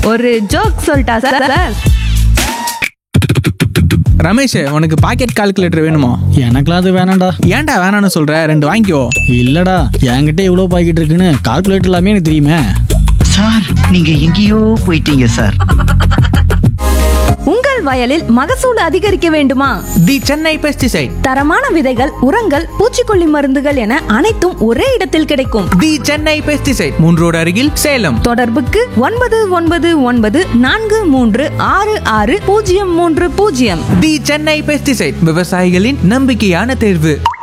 ஒரு ஜோக் சொல்லிட்டா sir sir Ramesh உனக்கு பாக்கெட் கால்குலேட்டர் வேணுமா எனக்குலாம் அது வேணாம்டா ஏன்டா வேணாம்னு சொல்ற ரெண்டு வாங்கிக்கோ இல்லடா என்கிட்ட இவ்வளோ பாக்கெட் இருக்குன்னு கால்குலேட்டர் எல்லாமே எனக்கு தெரியுமே சார் நீங்க எங்கேயோ போயிட்டீங்க சார் உங்கள் வயலில் மகசூல் அதிகரிக்க வேண்டுமா தி சென்னை பெஸ்டிசைட் தரமான விதைகள் உரங்கள் பூச்சிக்கொல்லி மருந்துகள் என அனைத்தும் ஒரே இடத்தில் கிடைக்கும் தி சென்னை பெஸ்டிசைட் மூன்று ரோடு அருகில் சேலம் தொடர்புக்கு ஒன்பது ஒன்பது ஒன்பது நான்கு மூன்று ஆறு ஆறு பூஜ்ஜியம் மூன்று பூஜ்ஜியம் தி சென்னை பெஸ்டிசைட் விவசாயிகளின் நம்பிக்கையான தேர்வு